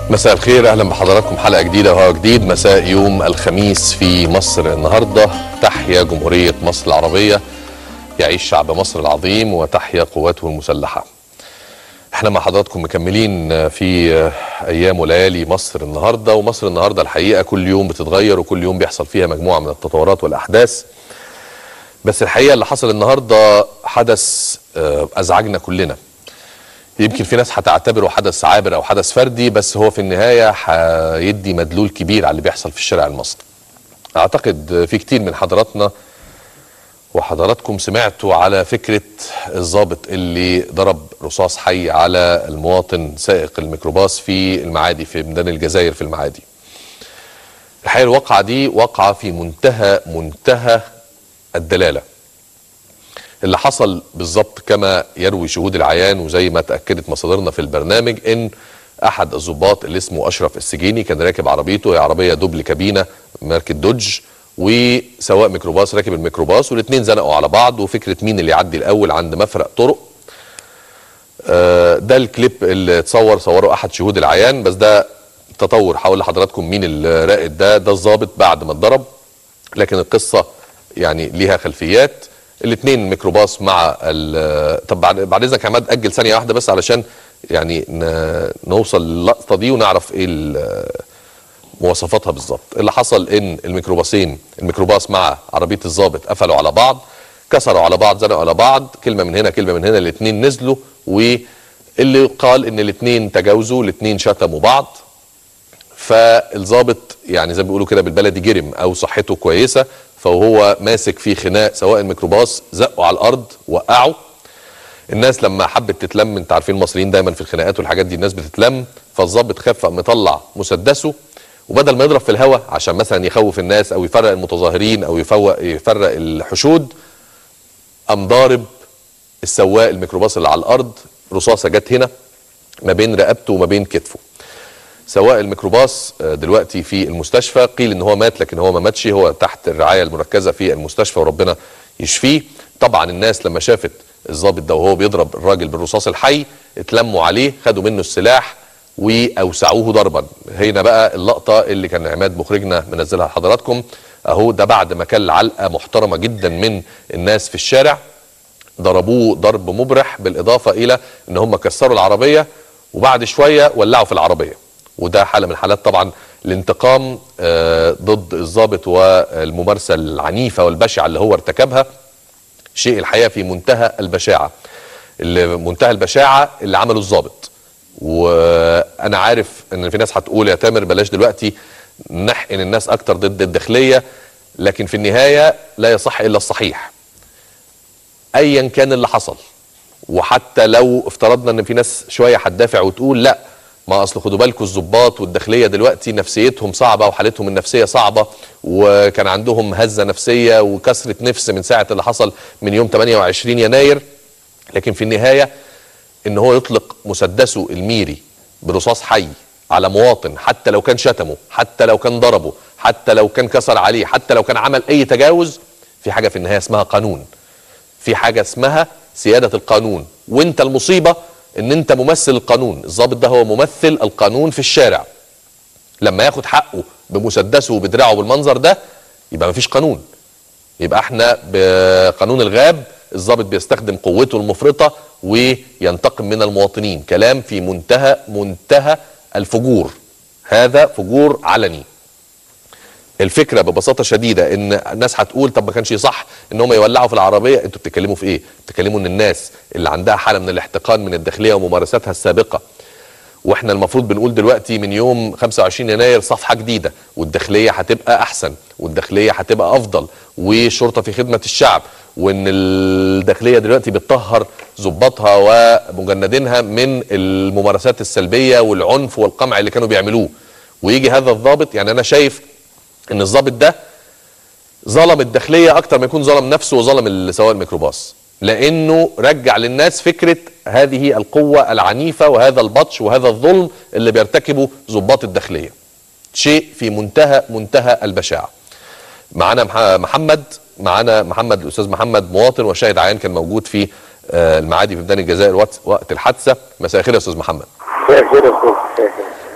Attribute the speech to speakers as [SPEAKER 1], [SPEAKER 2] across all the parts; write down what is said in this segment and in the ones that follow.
[SPEAKER 1] مساء الخير اهلا بحضراتكم حلقه جديده وهو جديد مساء يوم الخميس في مصر النهارده تحيا جمهوريه مصر العربيه يعيش شعب مصر العظيم وتحيا قواته المسلحه احنا مع حضراتكم مكملين في ايام وليالي مصر النهارده ومصر النهارده الحقيقه كل يوم بتتغير وكل يوم بيحصل فيها مجموعه من التطورات والاحداث بس الحقيقه اللي حصل النهارده حدث آه، ازعجنا كلنا يمكن في ناس هتعتبره حدث عابر او حدث فردي بس هو في النهايه هيدي مدلول كبير على اللي بيحصل في الشارع المصري. اعتقد في كتير من حضراتنا وحضراتكم سمعتوا على فكره الضابط اللي ضرب رصاص حي على المواطن سائق الميكروباص في المعادي في ميدان الجزائر في المعادي. الحقيقه الواقعه دي واقعه في منتهى منتهى الدلاله. اللي حصل بالظبط كما يروي شهود العيان وزي ما تاكدت مصادرنا في البرنامج ان احد الضباط اللي اسمه اشرف السجيني كان راكب عربيته هي عربيه دوبل كابينه ماركه دوج وسواق ميكروباص راكب الميكروباص والاثنين زنقوا على بعض وفكره مين اللي يعدي الاول عند مفرق طرق آه، ده الكليب اللي اتصور صوره احد شهود العيان بس ده تطور هقول لحضراتكم مين الرائد ده ده الضابط بعد ما اتضرب لكن القصه يعني ليها خلفيات الاثنين ميكروباص مع ال- طب بعد بعد اذنك يا عماد اجل ثانيه واحده بس علشان يعني ن- نوصل للقطه دي ونعرف ايه ال- مواصفاتها بالظبط اللي حصل ان الميكروباصين الميكروباص مع عربيه الضابط قفلوا على بعض كسروا على بعض زنقوا على بعض كلمه من هنا كلمه من هنا الاثنين نزلوا واللي قال ان الاثنين تجاوزوا الاثنين شتموا بعض فالظابط يعني زي ما بيقولوا كده بالبلدي جرم او صحته كويسه فهو ماسك في خناق سواء الميكروباص زقوا على الارض وقعوا الناس لما حبت تتلم انت عارفين المصريين دايما في الخناقات والحاجات دي الناس بتتلم فالظابط خاف فقام مطلع مسدسه وبدل ما يضرب في الهواء عشان مثلا يخوف الناس او يفرق المتظاهرين او يفوق يفرق الحشود قام ضارب السواق الميكروباص اللي على الارض رصاصه جت هنا ما بين رقبته وما بين كتفه سواق الميكروباص آه، دلوقتي في المستشفى قيل ان هو مات لكن هو ما ماتش هو تحت الرعايه المركزه في المستشفى وربنا يشفيه طبعا الناس لما شافت الضابط ده وهو بيضرب الراجل بالرصاص الحي اتلموا عليه خدوا منه السلاح واوسعوه ضربا هنا بقى اللقطه اللي كان عماد مخرجنا منزلها لحضراتكم اهو ده بعد ما كان علقه محترمه جدا من الناس في الشارع ضربوه ضرب مبرح بالاضافه الى ان هم كسروا العربيه وبعد شويه ولعوا في العربيه وده حاله من الحالات طبعا الانتقام آه، ضد الضابط والممارسه العنيفه والبشعه اللي هو ارتكبها شيء الحقيقه في منتهى البشاعه اللي منتهى البشاعه اللي عمله الضابط وانا عارف ان في ناس هتقول يا تامر بلاش دلوقتي نحقن الناس اكتر ضد الداخليه لكن في النهايه لا يصح الا الصحيح ايا كان اللي حصل وحتى لو افترضنا ان في ناس شويه هتدافع وتقول لا ما اصل خدوا بالكم الضباط والداخليه دلوقتي نفسيتهم صعبه وحالتهم النفسيه صعبه وكان عندهم هزه نفسيه وكسره نفس من ساعه اللي حصل من يوم 28 يناير لكن في النهايه ان هو يطلق مسدسه الميري برصاص حي على مواطن حتى لو كان شتمه حتى لو كان ضربه حتى لو كان كسر عليه حتى لو كان عمل اي تجاوز في حاجه في النهايه اسمها قانون في حاجه اسمها سياده القانون وانت المصيبه ان انت ممثل القانون الضابط ده هو ممثل القانون في الشارع لما ياخد حقه بمسدسه وبدراعه بالمنظر ده يبقى مفيش قانون يبقى احنا بقانون الغاب الضابط بيستخدم قوته المفرطه وينتقم من المواطنين كلام في منتهى منتهى الفجور هذا فجور علني الفكره ببساطه شديده ان الناس هتقول طب ما كانش صح ان هم يولعوا في العربيه انتوا بتتكلموا في ايه بتتكلموا ان الناس اللي عندها حاله من الاحتقان من الداخليه وممارساتها السابقه واحنا المفروض بنقول دلوقتي من يوم 25 يناير صفحه جديده والداخليه هتبقى احسن والداخليه هتبقى افضل والشرطه في خدمه الشعب وان الداخليه دلوقتي بتطهر ضباطها ومجندينها من الممارسات السلبيه والعنف والقمع اللي كانوا بيعملوه ويجي هذا الضابط يعني انا شايف ان الضابط ده ظلم الداخليه اكتر ما يكون ظلم نفسه وظلم سواق الميكروباص لانه رجع للناس فكره هذه القوه العنيفه وهذا البطش وهذا الظلم اللي بيرتكبه ضباط الداخليه شيء في منتهى منتهى البشاعه معانا مح- محمد معانا محمد الاستاذ محمد مواطن وشاهد عيان كان موجود في آه، المعادي في ميدان الجزائر وقت وقت الحادثه مساء الخير يا استاذ محمد
[SPEAKER 2] مساء الخير يا استاذ مساء الخير.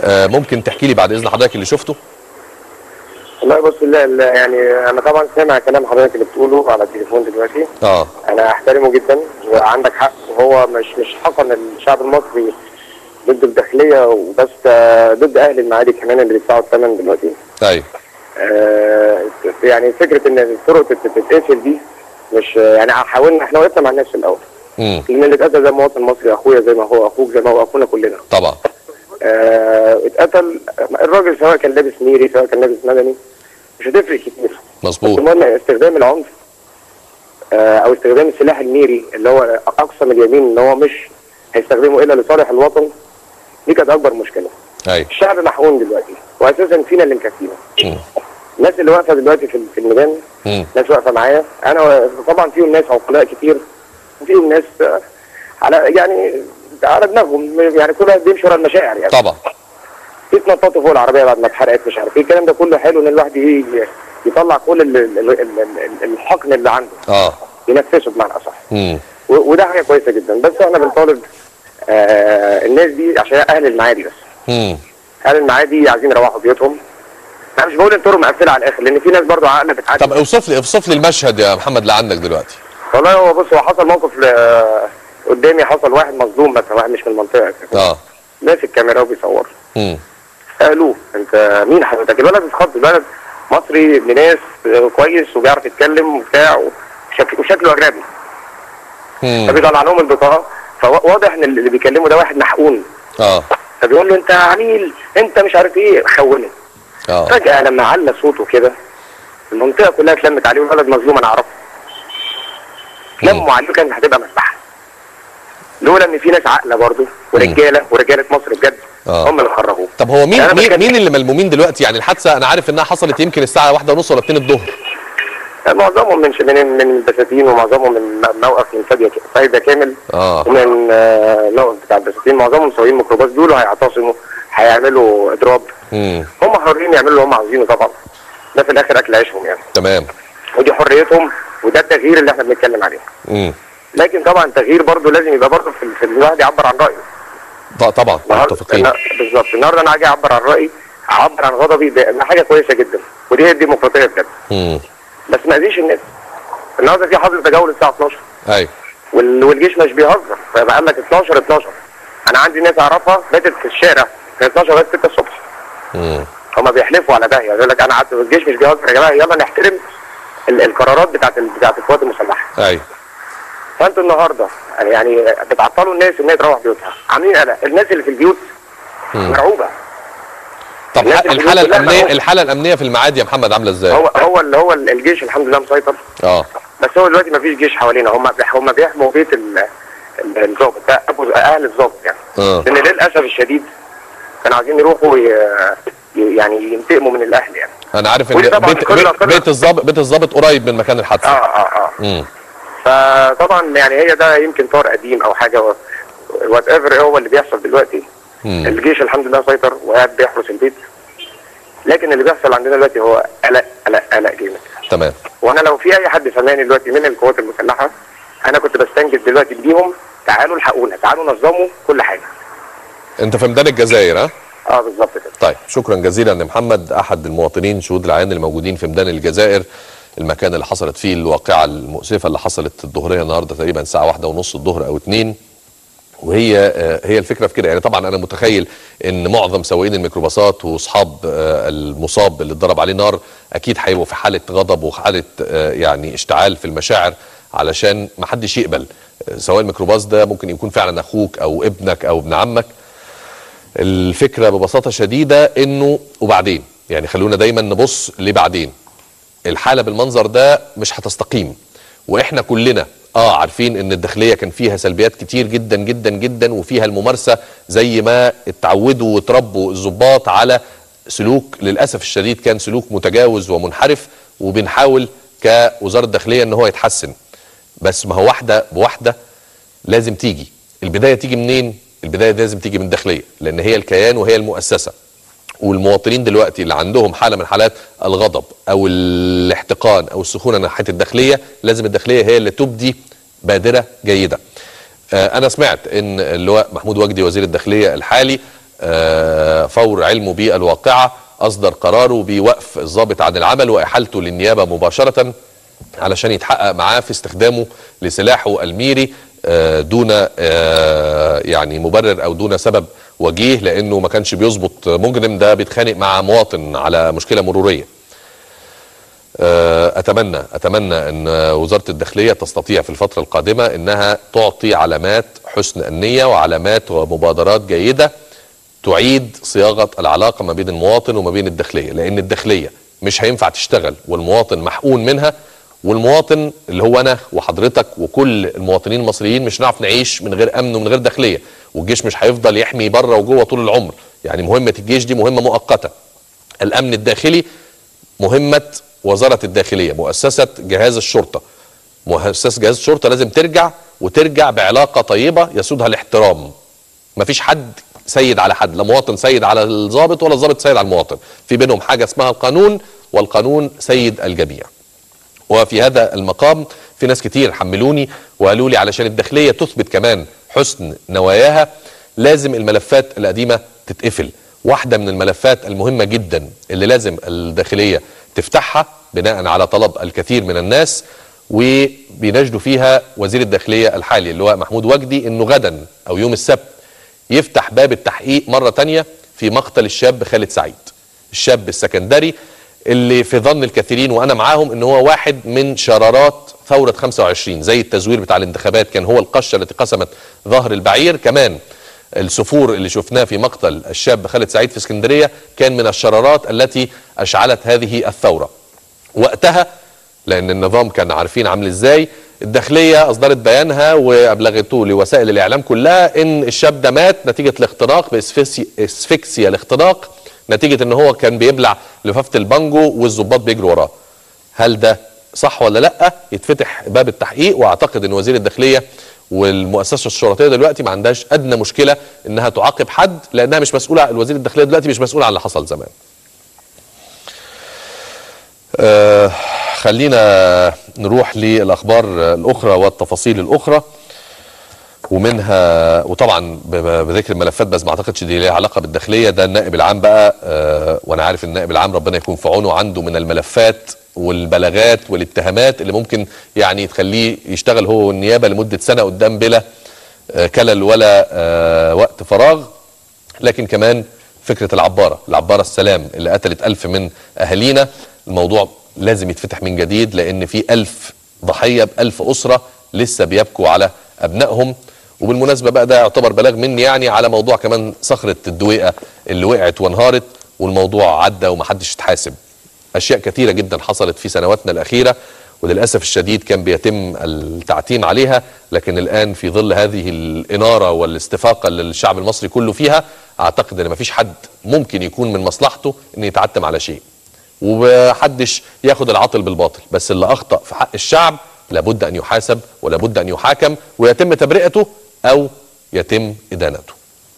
[SPEAKER 1] آه، ممكن تحكي لي بعد اذن حضرتك اللي شفته
[SPEAKER 2] والله بص لا لا يعني انا طبعا سامع كلام حضرتك اللي بتقوله على التليفون دلوقتي
[SPEAKER 1] اه
[SPEAKER 2] انا احترمه جدا وعندك حق وهو مش مش حقا الشعب المصري ضد الداخليه وبس آه، ضد اهل المعادي كمان اللي بيدفعوا الثمن دلوقتي
[SPEAKER 1] ايوه
[SPEAKER 2] آه، يعني فكره ان الطرق تت- تتقفل دي مش يعني حاولنا احنا وقفنا مع الناس في الاول
[SPEAKER 1] امم
[SPEAKER 2] لان اللي اتقتل ده مواطن مصري اخويا زي ما هو اخوك زي ما هو اخونا كلنا
[SPEAKER 1] طبعا
[SPEAKER 2] آه، اتقتل الراجل سواء كان لابس ميري سواء كان لابس مدني مش هتفرق كتير بس
[SPEAKER 1] مظبوط
[SPEAKER 2] المهم استخدام العنف آه، او استخدام السلاح الميري اللي هو اقسم اليمين ان هو مش هيستخدمه الا لصالح الوطن دي كانت اكبر مشكله
[SPEAKER 1] ايوه
[SPEAKER 2] الشعب محقون دلوقتي واساسا فينا اللي مكفينا
[SPEAKER 1] مم.
[SPEAKER 2] الناس اللي واقفه دلوقتي في في الميدان
[SPEAKER 1] مم.
[SPEAKER 2] ناس واقفه معايا انا طبعا فيهم ناس عقلاء كتير وفيهم ناس آه، على يعني على دماغهم يعني كل واحد بيمشي ورا المشاعر يعني
[SPEAKER 1] طبعا
[SPEAKER 2] يتنططوا فوق العربيه بعد ما اتحرقت مش عارف ايه الكلام ده كله حلو ان الواحد ي- يطلع كل ال- ال- ال- ال- الحقن اللي عنده
[SPEAKER 1] اه
[SPEAKER 2] ينفسه بمعنى اصح
[SPEAKER 1] امم
[SPEAKER 2] و- وده حاجه كويسه جدا بس احنا بنطالب آه الناس دي عشان اهل المعادي بس
[SPEAKER 1] امم
[SPEAKER 2] اهل المعادي عايزين يروحوا بيوتهم انا مش بقول الطرق مقفله على الاخر لان في ناس برضو عقله بتعدي
[SPEAKER 1] طب اوصف لي اوصف لي المشهد يا محمد اللي عندك دلوقتي
[SPEAKER 2] والله هو بص هو حصل موقف ل- قدامي حصل واحد مظلوم مثلا واحد مش من المنطقه
[SPEAKER 1] اه
[SPEAKER 2] ماسك كاميرا وبيصور
[SPEAKER 1] امم
[SPEAKER 2] سالوه انت مين حضرتك الولد اتخض الولد مصري ابن ناس آه، كويس وبيعرف يتكلم وبتاع وشك- وشكله اجنبي
[SPEAKER 1] امم
[SPEAKER 2] فبيطلع لهم البطاقه فواضح ان اللي بيكلمه ده واحد محقون
[SPEAKER 1] اه
[SPEAKER 2] فبيقول له انت عميل انت مش عارف ايه خونه
[SPEAKER 1] اه
[SPEAKER 2] فجاه لما على صوته كده المنطقه كلها اتلمت عليه والولد مظلوم انا اعرفه لموا عليه كان هتبقى مسبحه لولا ان في ناس عاقله برضه ورجاله ورجاله مصر بجد
[SPEAKER 1] آه.
[SPEAKER 2] هم اللي خرجوه
[SPEAKER 1] طب هو مين
[SPEAKER 2] أنا
[SPEAKER 1] مين,
[SPEAKER 2] بتكلم-
[SPEAKER 1] مين اللي ملمومين دلوقتي يعني الحادثه انا عارف انها حصلت يمكن الساعه واحدة ونص ولا 2 الظهر
[SPEAKER 2] معظمهم من من من البساتين ومعظمهم من موقف من فايده فايده كامل
[SPEAKER 1] اه
[SPEAKER 2] ومن آه، موقف بتاع البساتين معظمهم سواقين ميكروباص دول هيعتصموا هيعملوا اضراب
[SPEAKER 1] امم
[SPEAKER 2] هم حرين يعملوا اللي هم عاوزينه طبعا ده في الاخر اكل عيشهم يعني
[SPEAKER 1] تمام
[SPEAKER 2] ودي حريتهم وده التغيير اللي احنا بنتكلم عليه
[SPEAKER 1] امم
[SPEAKER 2] لكن طبعا التغيير برضه لازم يبقى برضه في, في الواحد يعبر عن رايه
[SPEAKER 1] ط- طبعا
[SPEAKER 2] النهارده
[SPEAKER 1] متفقين
[SPEAKER 2] النا- بالظبط النهارده انا اجي اعبر عن رايي اعبر عن غضبي ده ده حاجه كويسه جدا ودي هي الديمقراطيه بجد
[SPEAKER 1] امم
[SPEAKER 2] بس ما اذيش الناس النهارده في حظر تجول الساعه 12
[SPEAKER 1] ايوه
[SPEAKER 2] وال- والجيش مش بيهزر فبقى قال لك 12 12 انا عندي ناس اعرفها باتت في الشارع من 12 لغايه 6 الصبح
[SPEAKER 1] امم
[SPEAKER 2] هما بيحلفوا على ده يعني يقول لك انا قعدت الجيش مش بيهزر يا جماعه يلا نحترم ال- القرارات بتاعت ال- بتاعت القوات المسلحه
[SPEAKER 1] ايوه
[SPEAKER 2] فانتوا النهارده يعني بتعطلوا الناس ان هي تروح بيوتها عاملين قلق الناس اللي في البيوت
[SPEAKER 1] مم.
[SPEAKER 2] مرعوبه
[SPEAKER 1] طب
[SPEAKER 2] الناس
[SPEAKER 1] ح-
[SPEAKER 2] اللي
[SPEAKER 1] الحاله
[SPEAKER 2] بيقولوا لا،
[SPEAKER 1] الامنيه
[SPEAKER 2] هو-
[SPEAKER 1] الحاله الامنيه في المعادي يا محمد عامله ازاي
[SPEAKER 2] هو هو اللي هو الجيش الحمد لله مسيطر
[SPEAKER 1] اه
[SPEAKER 2] بس هو دلوقتي ما فيش جيش حوالينا هم هم بيحموا بيت ال- ال- الضابط ده ابو اهل الضابط يعني
[SPEAKER 1] اه
[SPEAKER 2] لان للاسف الشديد كانوا عايزين يروحوا ي- ي- يعني ينتقموا من الاهل يعني
[SPEAKER 1] انا عارف ان
[SPEAKER 2] ودي طبعاً
[SPEAKER 1] بيت
[SPEAKER 2] كل-
[SPEAKER 1] بيت,
[SPEAKER 2] كل-
[SPEAKER 1] بيت الظابط بيت الظابط قريب من مكان
[SPEAKER 2] اه
[SPEAKER 1] الحادثه
[SPEAKER 2] اه اه
[SPEAKER 1] امم
[SPEAKER 2] فطبعا يعني هي ده يمكن طار قديم او حاجه وات ايفر هو اللي بيحصل دلوقتي
[SPEAKER 1] امم
[SPEAKER 2] الجيش الحمد لله سيطر وقاعد بيحرس البيت لكن اللي بيحصل عندنا دلوقتي هو قلق قلق قلق جامد
[SPEAKER 1] تمام
[SPEAKER 2] وانا لو في اي حد سامعني دلوقتي من القوات المسلحه انا كنت بستنجد دلوقتي بيهم تعالوا الحقونا تعالوا نظموا كل حاجه
[SPEAKER 1] انت في ميدان الجزائر ها
[SPEAKER 2] اه بالظبط كده
[SPEAKER 1] طيب شكرا جزيلا لمحمد احد المواطنين شهود العيان الموجودين في ميدان الجزائر المكان اللي حصلت فيه الواقعه المؤسفه اللي حصلت الظهريه النهارده تقريبا الساعه واحدة ونص الظهر او اتنين وهي آه، هي الفكره في كده يعني طبعا انا متخيل ان معظم سواقين الميكروباصات واصحاب آه، المصاب اللي اتضرب عليه نار اكيد هيبقوا في حاله غضب وحاله آه، يعني اشتعال في المشاعر علشان ما حدش يقبل آه، سواء الميكروباص ده ممكن يكون فعلا اخوك او ابنك او ابن عمك الفكره ببساطه شديده انه وبعدين يعني خلونا دايما نبص لبعدين الحاله بالمنظر ده مش هتستقيم واحنا كلنا اه عارفين ان الداخليه كان فيها سلبيات كتير جدا جدا جدا وفيها الممارسه زي ما اتعودوا وتربوا الضباط على سلوك للاسف الشديد كان سلوك متجاوز ومنحرف وبنحاول كوزاره الداخليه ان هو يتحسن بس ما هو واحده بواحده لازم تيجي البدايه تيجي منين البدايه لازم تيجي من الداخليه لان هي الكيان وهي المؤسسه والمواطنين دلوقتي اللي عندهم حاله من حالات الغضب او الاحتقان او السخونه ناحيه الداخليه لازم الداخليه هي اللي تبدي بادره جيده. آه انا سمعت ان اللواء محمود وجدي وزير الداخليه الحالي آه، فور علمه بالواقعه اصدر قراره بوقف الضابط عن العمل واحالته للنيابه مباشره علشان يتحقق معاه في استخدامه لسلاحه الميري آه، دون آه، يعني مبرر او دون سبب وجيه لانه ما كانش بيظبط مجرم ده بيتخانق مع مواطن على مشكله مروريه. آه، اتمنى اتمنى ان وزاره الداخليه تستطيع في الفتره القادمه انها تعطي علامات حسن النيه وعلامات ومبادرات جيده تعيد صياغه العلاقه ما بين المواطن وما بين الداخليه لان الداخليه مش هينفع تشتغل والمواطن محقون منها والمواطن اللي هو انا وحضرتك وكل المواطنين المصريين مش هنعرف نعيش من غير امن ومن غير داخليه والجيش مش هيفضل يحمي بره وجوه طول العمر يعني مهمه الجيش دي مهمه مؤقته الامن الداخلي مهمه وزاره الداخليه مؤسسه جهاز الشرطه مؤسسه جهاز الشرطه لازم ترجع وترجع بعلاقه طيبه يسودها الاحترام مفيش حد سيد على حد لا مواطن سيد على الضابط ولا الضابط سيد على المواطن في بينهم حاجه اسمها القانون والقانون سيد الجميع وفي هذا المقام في ناس كتير حملوني وقالوا لي علشان الداخليه تثبت كمان حسن نواياها لازم الملفات القديمه تتقفل واحده من الملفات المهمه جدا اللي لازم الداخليه تفتحها بناء على طلب الكثير من الناس وبيناشدوا فيها وزير الداخليه الحالي اللواء محمود وجدي انه غدا او يوم السبت يفتح باب التحقيق مره تانية في مقتل الشاب خالد سعيد الشاب السكندري اللي في ظن الكثيرين وانا معاهم ان هو واحد من شرارات ثوره 25 زي التزوير بتاع الانتخابات كان هو القشه التي قسمت ظهر البعير كمان السفور اللي شفناه في مقتل الشاب خالد سعيد في اسكندريه كان من الشرارات التي اشعلت هذه الثوره وقتها لان النظام كان عارفين عامل ازاي الداخليه اصدرت بيانها وابلغته لوسائل الاعلام كلها ان الشاب ده مات نتيجه الاختناق باسفكسيا الاختناق نتيجه ان هو كان بيبلع لفافه البانجو والظباط بيجروا وراه هل ده صح ولا لا يتفتح باب التحقيق واعتقد ان وزير الداخليه والمؤسسه الشرطيه دلوقتي ما عندهاش ادنى مشكله انها تعاقب حد لانها مش مسؤوله الوزير الداخليه دلوقتي مش مسؤول عن اللي حصل زمان آه خلينا نروح للاخبار الاخرى والتفاصيل الاخرى ومنها وطبعا بذكر الملفات بس ما اعتقدش دي ليها علاقه بالداخليه ده النائب العام بقى آه وانا عارف النائب العام ربنا يكون في عونه عنده من الملفات والبلاغات والاتهامات اللي ممكن يعني تخليه يشتغل هو والنيابه لمده سنه قدام بلا آه كلل ولا آه وقت فراغ لكن كمان فكره العباره العباره السلام اللي قتلت ألف من اهالينا الموضوع لازم يتفتح من جديد لان في ألف ضحيه بألف اسره لسه بيبكوا على ابنائهم وبالمناسبه بقى ده يعتبر بلاغ مني يعني على موضوع كمان صخره الدويقه اللي وقعت وانهارت والموضوع عدى ومحدش اتحاسب اشياء كثيره جدا حصلت في سنواتنا الاخيره وللاسف الشديد كان بيتم التعتيم عليها لكن الان في ظل هذه الاناره والاستفاقه اللي الشعب المصري كله فيها اعتقد ان مفيش حد ممكن يكون من مصلحته ان يتعتم على شيء ومحدش ياخد العاطل بالباطل بس اللي اخطا في حق الشعب لابد ان يحاسب ولابد ان يحاكم ويتم تبرئته او يتم ادانته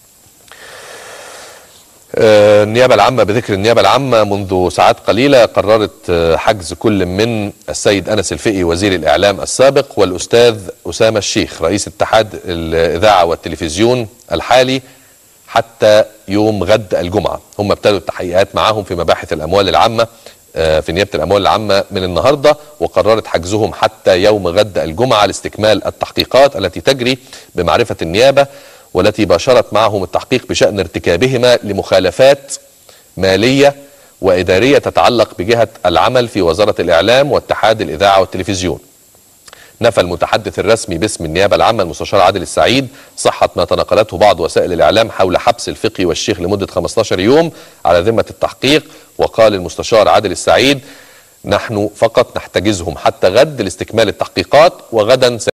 [SPEAKER 1] النيابة العامة بذكر النيابة العامة منذ ساعات قليلة قررت حجز كل من السيد أنس الفقي وزير الإعلام السابق والأستاذ أسامة الشيخ رئيس اتحاد الإذاعة والتلفزيون الحالي حتى يوم غد الجمعة هم ابتدوا التحقيقات معاهم في مباحث الأموال العامة في نيابة الأموال العامة من النهاردة وقررت حجزهم حتى يوم غد الجمعة لاستكمال التحقيقات التي تجري بمعرفة النيابة والتي باشرت معهم التحقيق بشأن ارتكابهما لمخالفات مالية وإدارية تتعلق بجهة العمل في وزارة الإعلام واتحاد الإذاعة والتلفزيون نفى المتحدث الرسمي باسم النيابة العامة المستشار عادل السعيد صحة ما تناقلته بعض وسائل الإعلام حول حبس الفقي والشيخ لمدة 15 يوم على ذمة التحقيق وقال المستشار عادل السعيد نحن فقط نحتجزهم حتى غد لاستكمال التحقيقات وغدا